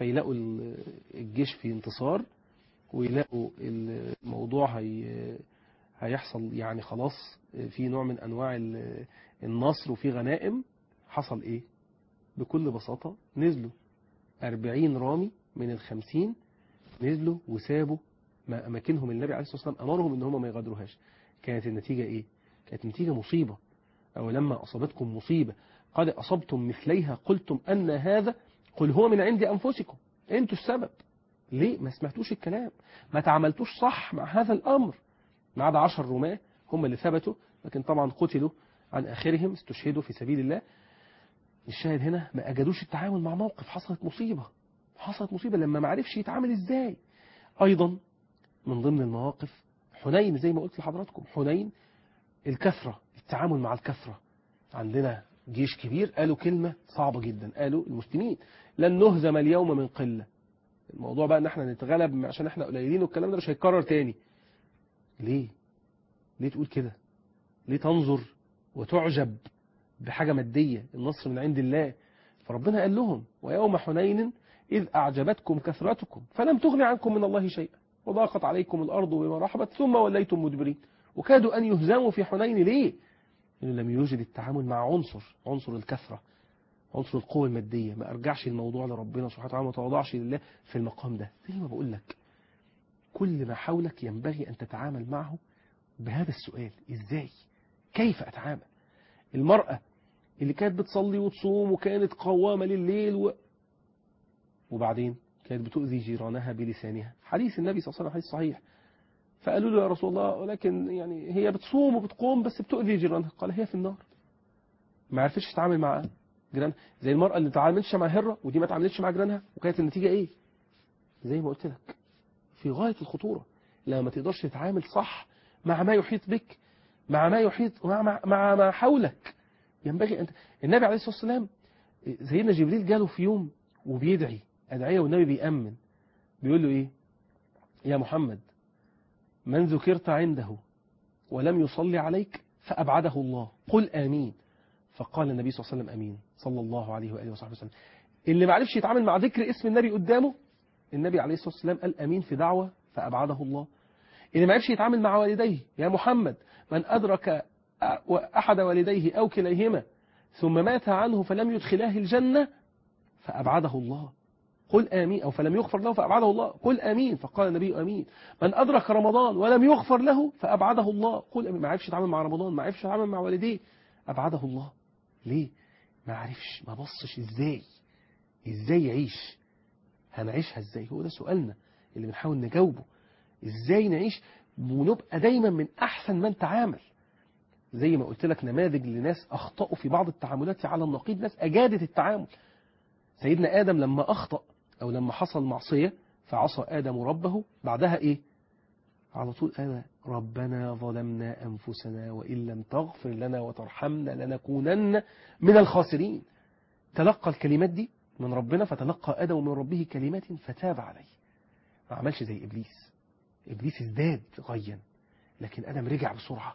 فيلاقوا ال- الجيش في انتصار ويلاقوا الموضوع هي هيحصل يعني خلاص في نوع من أنواع ال- النصر وفي غنائم حصل إيه بكل بساطة نزلوا أربعين رامي من الخمسين نزلوا وسابوا ما أماكنهم النبي عليه الصلاة والسلام أمرهم إن هم ما يغادروهاش كانت النتيجة إيه كانت نتيجة مصيبة أو لما أصابتكم مصيبة قد أصبتم مثليها قلتم أن هذا قل هو من عند أنفسكم أنتوا السبب ليه ما سمعتوش الكلام ما تعاملتوش صح مع هذا الأمر ما عدا عشر رماة هم اللي ثبتوا لكن طبعا قتلوا عن آخرهم استشهدوا في سبيل الله الشاهد هنا ما أجدوش التعامل مع موقف حصلت مصيبة حصلت مصيبة لما ما عرفش يتعامل إزاي أيضا من ضمن المواقف حنين زي ما قلت لحضراتكم حنين الكثرة التعامل مع الكثرة عندنا جيش كبير قالوا كلمة صعبة جدا قالوا المسلمين لن نهزم اليوم من قلة الموضوع بقى ان احنا نتغلب عشان احنا قليلين والكلام ده مش هيتكرر تاني ليه ليه تقول كده ليه تنظر وتعجب بحاجة مادية النصر من عند الله فربنا قال لهم ويوم حنين إذ أعجبتكم كثرتكم فلم تغن عنكم من الله شيئا وضاقت عليكم الأرض بما رحبت ثم وليتم مدبرين وكادوا أن يهزموا في حنين ليه لأنه لم يوجد التعامل مع عنصر عنصر الكثرة عنصر القوة المادية ما أرجعش الموضوع لربنا سبحانه وتعالى ما تواضعش لله في المقام ده زي ما بقول لك كل ما حولك ينبغي أن تتعامل معه بهذا السؤال إزاي كيف أتعامل المرأة اللي كانت بتصلي وتصوم وكانت قوامة لليل و... وبعدين كانت بتؤذي جيرانها بلسانها حديث النبي صلى الله عليه وسلم حديث صحيح فقالوا له يا رسول الله ولكن يعني هي بتصوم وبتقوم بس بتؤذي جيرانها قال هي في النار ما عرفتش تتعامل مع جيرانها زي المرأة اللي تعاملتش مع هرة ودي ما تعاملتش مع جيرانها وكانت النتيجة ايه زي ما قلت لك في غاية الخطورة لما ما تقدرش تتعامل صح مع ما يحيط بك مع ما يحيط مع مع, مع ما حولك ينبغي أن النبي عليه الصلاة والسلام سيدنا جبريل جاله في يوم وبيدعي أدعية والنبي بيأمن بيقول له إيه يا محمد من ذكرت عنده ولم يصلي عليك فأبعده الله قل آمين فقال النبي صلى الله عليه وسلم أمين صلى الله عليه وآله وصحبه وسلم اللي ما عرفش يتعامل مع ذكر اسم النبي قدامه النبي عليه الصلاة والسلام قال أمين في دعوة فأبعده الله اللي ما عرفش يتعامل مع والديه يا محمد من أدرك أحد والديه أو كليهما ثم مات عنه فلم يدخلاه الجنة فأبعده الله قل آمين أو فلم يغفر له فأبعده الله قل آمين فقال النبي آمين من أدرك رمضان ولم يغفر له فأبعده الله قل آمين ما عرفش يتعامل مع رمضان ما عرفش يتعامل مع والديه أبعده الله ليه ما عرفش ما بصش إزاي إزاي يعيش هنعيشها إزاي هو ده سؤالنا اللي بنحاول نجاوبه إزاي نعيش ونبقى دايما من أحسن من تعامل زي ما قلت لك نماذج لناس أخطأوا في بعض التعاملات على النقيض ناس أجادت التعامل سيدنا آدم لما أخطأ أو لما حصل معصية فعصى آدم ربه بعدها إيه على طول قال ربنا ظلمنا أنفسنا وإن لم تغفر لنا وترحمنا لنكونن من الخاسرين تلقى الكلمات دي من ربنا فتلقى آدم من ربه كلمات فتاب عليه ما عملش زي إبليس إبليس ازداد غيا لكن آدم رجع بسرعة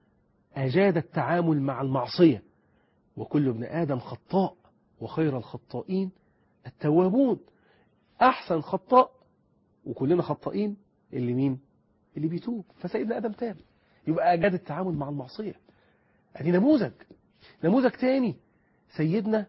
أجاد التعامل مع المعصية وكل ابن آدم خطاء وخير الخطائين التوابون أحسن خطاء وكلنا خطائين اللي مين اللي بيتوب فسيدنا آدم تاب يبقى أجاد التعامل مع المعصية ادي نموذج نموذج تاني سيدنا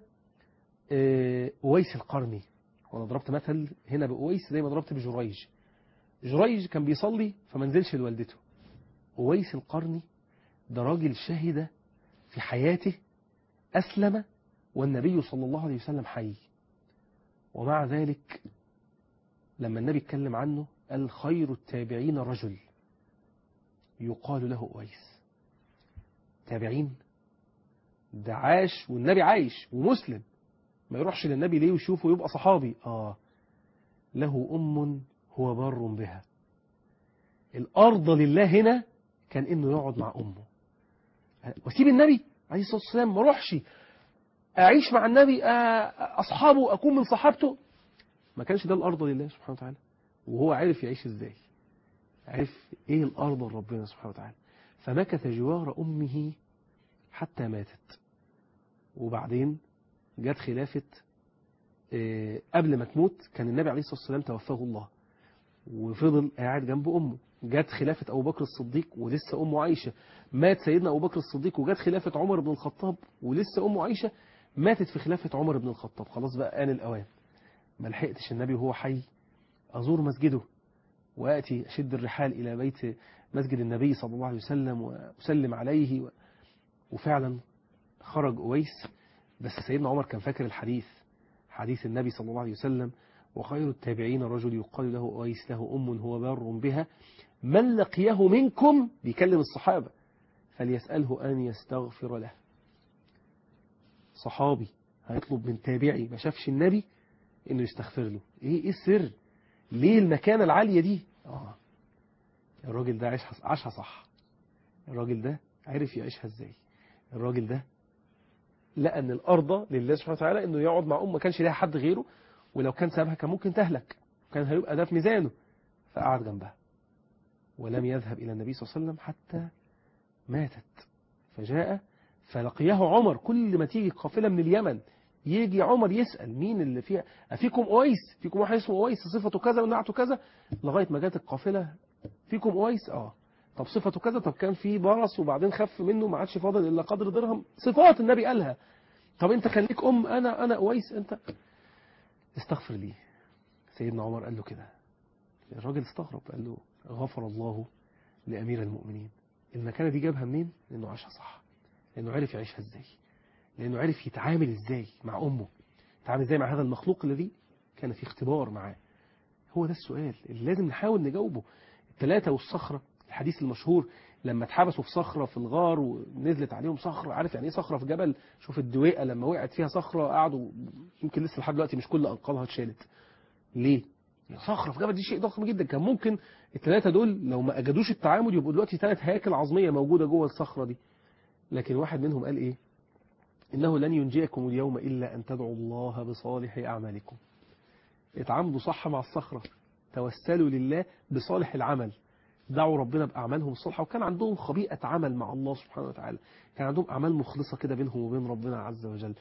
أويس القرني وأنا ضربت مثل هنا بأويس زي ما ضربت بجريج جريج كان بيصلي فما نزلش لوالدته أويس القرني ده راجل شهد في حياته أسلم والنبي صلى الله عليه وسلم حي ومع ذلك لما النبي اتكلم عنه قال خير التابعين رجل يقال له أويس تابعين ده عاش والنبي عايش ومسلم ما يروحش للنبي ليه ويشوفه ويبقى صحابي آه له أم هو بار بها الأرض لله هنا كان إنه يقعد مع أمه وسيب النبي عليه الصلاة والسلام ما اروحش أعيش مع النبي أصحابه أكون من صحابته ما كانش ده الأرض لله سبحانه وتعالى وهو عارف يعيش إزاي عارف إيه الأرض لربنا سبحانه وتعالى فمكث جوار أمه حتى ماتت وبعدين جت خلافة آه، قبل ما تموت كان النبي عليه الصلاة والسلام توفاه الله وفضل قاعد جنب أمه جت خلافة أبو بكر الصديق ولسه أمه عايشة مات سيدنا أبو بكر الصديق وجت خلافة عمر بن الخطاب ولسه أمه عايشة ماتت في خلافة عمر بن الخطاب خلاص بقى آن الأوان ما لحقتش النبي وهو حي أزور مسجده وآتي أشد الرحال إلى بيت مسجد النبي صلى الله عليه وسلم وأسلم عليه و... وفعلا خرج أويس بس سيدنا عمر كان فاكر الحديث حديث النبي صلى الله عليه وسلم وخير التابعين رجل يقال له أويس له أم هو بار بها من لقيه منكم بيكلم الصحابة فليسأله أن يستغفر له صحابي هيطلب من تابعي ما شافش النبي انه يستغفر له ايه ايه السر ليه المكانة العالية دي اه الراجل ده عاشها عاشها صح الراجل ده عرف يعيشها ازاي الراجل ده لقى ان الارض لله سبحانه وتعالى انه يقعد مع ام ما كانش ليها حد غيره ولو كان سابها كان ممكن تهلك كان هيبقى ده في ميزانه فقعد جنبها ولم يذهب الى النبي صلى الله عليه وسلم حتى ماتت فجاء فلقيه عمر كل ما تيجي قافله من اليمن يجي عمر يسأل مين اللي فيها أفيكم أويس فيكم واحد اسمه أويس صفته كذا ونعته كذا لغاية ما جت القافلة فيكم أويس آه طب صفته كذا طب كان في برص وبعدين خف منه ما عادش فاضل إلا قدر درهم صفات النبي قالها طب أنت كان ليك أم أنا أنا أويس أنت استغفر لي سيدنا عمر قال له كده الراجل استغرب قال له غفر الله لأمير المؤمنين المكانة دي جابها منين؟ لأنه عاشها صح لأنه عرف يعيشها إزاي لأنه عرف يتعامل إزاي مع أمه يتعامل إزاي مع هذا المخلوق الذي كان في اختبار معاه هو ده السؤال اللي لازم نحاول نجاوبه الثلاثة والصخرة الحديث المشهور لما اتحبسوا في صخرة في الغار ونزلت عليهم صخرة عارف يعني ايه صخرة في جبل شوف الدويقة لما وقعت فيها صخرة قعدوا يمكن لسه لحد دلوقتي مش كل أنقاضها اتشالت ليه؟ صخرة في جبل دي شيء ضخم جدا كان ممكن الثلاثة دول لو ما أجدوش التعامل يبقوا دلوقتي ثلاث هياكل عظمية موجودة جوه الصخرة دي لكن واحد منهم قال ايه إنه لن ينجيكم اليوم إلا أن تدعوا الله بصالح أعمالكم اتعاملوا صح مع الصخرة توسلوا لله بصالح العمل دعوا ربنا بأعمالهم الصالحة وكان عندهم خبيئة عمل مع الله سبحانه وتعالى كان عندهم أعمال مخلصة كده بينهم وبين ربنا عز وجل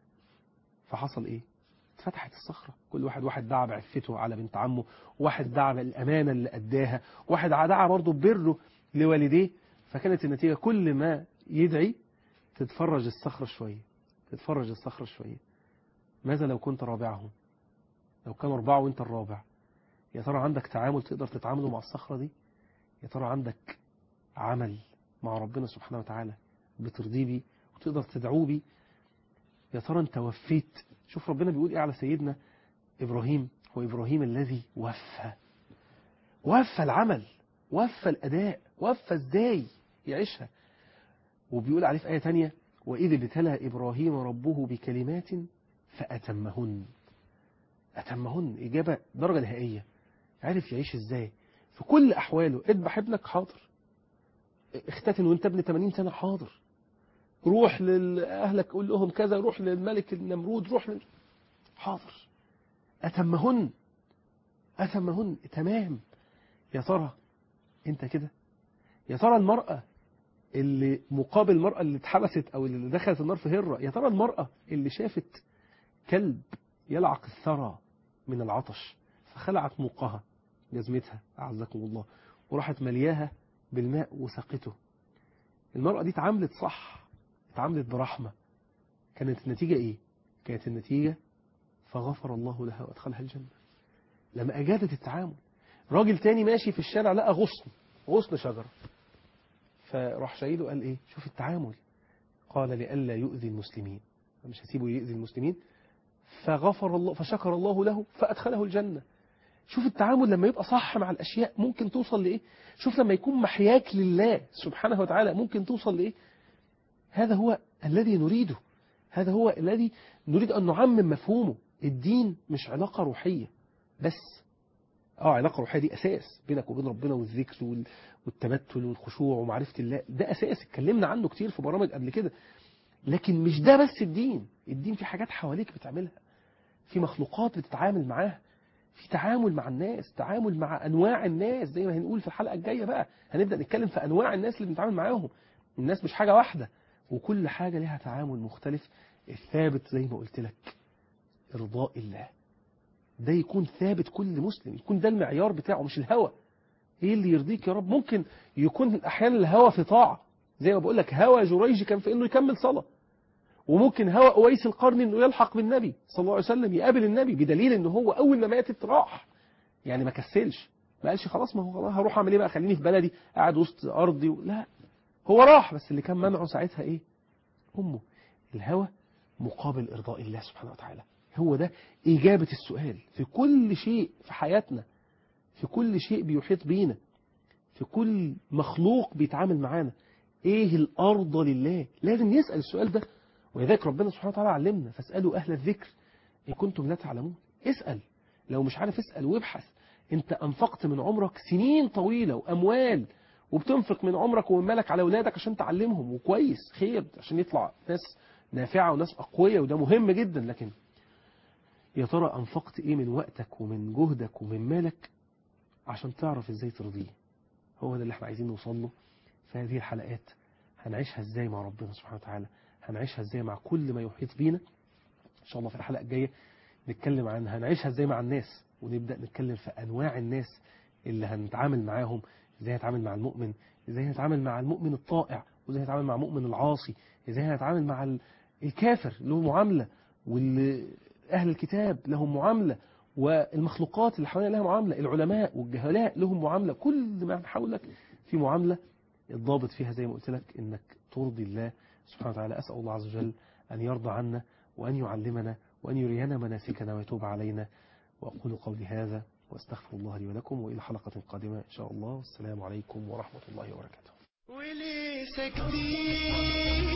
فحصل إيه اتفتحت الصخرة كل واحد واحد دعا بعفته على بنت عمه واحد دعا بالأمانة اللي أداها واحد دعا برضه ببره لوالديه فكانت النتيجة كل ما يدعي تتفرج الصخرة شوية تتفرج الصخرة شوية ماذا لو كنت رابعهم لو كانوا أربعة وانت الرابع يا ترى عندك تعامل تقدر تتعاملوا مع الصخرة دي يا ترى عندك عمل مع ربنا سبحانه وتعالى بترضيه بيه وتقدر تدعوه بيه يا ترى انت وفيت شوف ربنا بيقول ايه على سيدنا إبراهيم هو إبراهيم الذي وفى وفى العمل وفى الأداء وفى ازاي يعيشها وبيقول عليه في آية تانية وإذ ابتلى إبراهيم ربه بكلمات فأتمهن أتمهن إجابة درجة نهائية عارف يعيش إزاي في كل أحواله اذبح ابنك حاضر اختتن وانت ابن 80 سنة حاضر روح لأهلك قول لهم كذا روح للملك النمرود روح لل... حاضر أتمهن أتمهن تمام يا ترى انت كده يا ترى المرأة اللي مقابل المرأة اللي اتحبست أو اللي دخلت النار في هرة يا ترى المرأة اللي شافت كلب يلعق الثرى من العطش فخلعت موقها جزمتها أعزكم الله وراحت ملياها بالماء وسقته المرأة دي اتعاملت صح اتعاملت برحمة كانت النتيجة ايه كانت النتيجة فغفر الله لها وادخلها الجنة لما أجادت التعامل راجل تاني ماشي في الشارع لقى غصن غصن شجرة فراح شايله قال ايه شوف التعامل قال لئلا يؤذي المسلمين مش هسيبه يؤذي المسلمين فغفر الله فشكر الله له فأدخله الجنة شوف التعامل لما يبقى صح مع الأشياء ممكن توصل لإيه شوف لما يكون محياك لله سبحانه وتعالى ممكن توصل لإيه هذا هو الذي نريده هذا هو الذي نريد أن نعمم مفهومه الدين مش علاقة روحية بس اه علاقة روحية دي أساس بينك وبين ربنا والذكر والتبتل والخشوع ومعرفة الله ده أساس اتكلمنا عنه كتير في برامج قبل كده لكن مش ده بس الدين الدين في حاجات حواليك بتعملها في مخلوقات بتتعامل معاها في تعامل مع الناس تعامل مع أنواع الناس زي ما هنقول في الحلقة الجاية بقى هنبدأ نتكلم في أنواع الناس اللي بنتعامل معاهم الناس مش حاجة واحدة وكل حاجة لها تعامل مختلف الثابت زي ما قلت لك إرضاء الله ده يكون ثابت كل مسلم يكون ده المعيار بتاعه مش الهوى ايه اللي يرضيك يا رب ممكن يكون احيانا الهوى في طاعة زي ما بقول لك هوى جريج كان في انه يكمل صلاة وممكن هوى اويس القرن انه يلحق بالنبي صلى الله عليه وسلم يقابل النبي بدليل انه هو اول ما ماتت راح يعني ما كسلش ما قالش خلاص ما هو خلاص هروح اعمل ايه بقى خليني في بلدي قاعد وسط ارضي و... لا هو راح بس اللي كان منعه ساعتها ايه امه الهوى مقابل ارضاء الله سبحانه وتعالى هو ده اجابة السؤال في كل شيء في حياتنا في كل شيء بيحيط بينا في كل مخلوق بيتعامل معانا ايه الارض لله لازم يسأل السؤال ده ولذلك ربنا سبحانه وتعالى علمنا فاسألوا اهل الذكر ان كنتم لا تعلمون اسأل لو مش عارف اسأل وابحث انت انفقت من عمرك سنين طويلة واموال وبتنفق من عمرك ومن مالك على اولادك عشان تعلمهم وكويس خير عشان يطلع ناس نافعة وناس اقوياء وده مهم جدا لكن يا ترى انفقت ايه من وقتك ومن جهدك ومن مالك عشان تعرف ازاي ترضيه هو ده اللي احنا عايزين نوصل له في هذه الحلقات هنعيشها ازاي مع ربنا سبحانه وتعالى هنعيشها ازاي مع كل ما يحيط بينا ان شاء الله في الحلقة الجاية نتكلم عن هنعيشها ازاي مع الناس ونبدأ نتكلم في انواع الناس اللي هنتعامل معاهم ازاي هنتعامل مع المؤمن ازاي هنتعامل مع المؤمن الطائع وازاي هنتعامل مع المؤمن العاصي ازاي هنتعامل مع الكافر له معاملة والأهل الكتاب لهم معاملة والمخلوقات اللي حوالينا لها معاملة العلماء والجهلاء لهم معاملة كل ما حولك في معاملة الضابط فيها زي ما قلت لك انك ترضي الله سبحانه وتعالى أسأل الله عز وجل أن يرضى عنا وأن يعلمنا وأن يرينا مناسكنا ويتوب علينا وأقول قولي هذا وأستغفر الله لي ولكم وإلى حلقة قادمة إن شاء الله والسلام عليكم ورحمة الله وبركاته وليه ساكتين